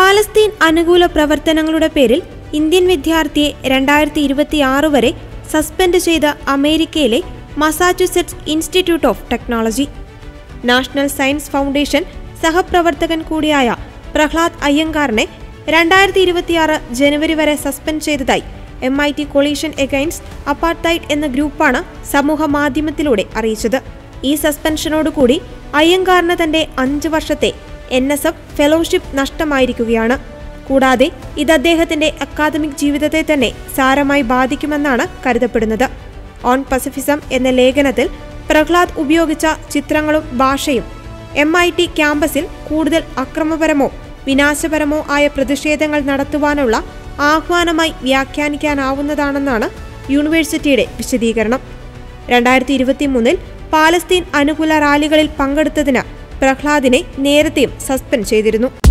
Palestine അനുകൂല പ്രവർത്തനങ്ങളുടെ പേരിൽ ഇന്ത്യൻ വിദ്യാർത്ഥിയെ രണ്ടായിരത്തി ഇരുപത്തിയാറ് വരെ സസ്പെൻഡ് ചെയ്ത അമേരിക്കയിലെ Massachusetts Institute of Technology National Science Foundation സഹപ്രവർത്തകൻ കൂടിയായ പ്രഹ്ലാദ് അയ്യങ്കാറിനെ രണ്ടായിരത്തി ഇരുപത്തിയാറ് ജനുവരി വരെ സസ്പെൻഡ് ചെയ്തതായി M I T coalition against apartheid എന്ന ഗ്രൂപ്പാണ് സമൂഹ മാധ്യമത്തിലൂടെ അറിയിച്ചത് ഈ സസ്പെൻഷനോടുകൂടി അയ്യങ്കാറിന് തന്റെ അഞ്ച് വർഷത്തെ എൻ എസ് എഫ് ഫെലോഷിപ്പ് നഷ്ടമായിരിക്കുകയാണ് കൂടാതെ ഇത് അദ്ദേഹത്തിന്റെ അക്കാദമിക് ജീവിതത്തെ തന്നെ സാരമായി ബാധിക്കുമെന്നാണ് കരുതപ്പെടുന്നത് ഓൺ പസഫിസം എന്ന ലേഖനത്തിൽ പ്രഹ്ലാദ് ഉപയോഗിച്ച ചിത്രങ്ങളും ഭാഷയും എം ഐ ടി ക്യാമ്പസിൽ കൂടുതൽ അക്രമപരമോ വിനാശപരമോ ആയ പ്രതിഷേധങ്ങൾ നടത്തുവാനുള്ള ആഹ്വാനമായി വ്യാഖ്യാനിക്കാനാവുന്നതാണെന്നാണ് യൂണിവേഴ്സിറ്റിയുടെ വിശദീകരണം രണ്ടായിരത്തി ഇരുപത്തിമൂന്നിൽ പാലസ്തീൻ അനുകൂല റാലികളിൽ പങ്കെടുത്തതിന് പ്രഹ്ലാദിനെ നേരത്തെയും സസ്പെൻഡ് ചെയ്തിരുന്നു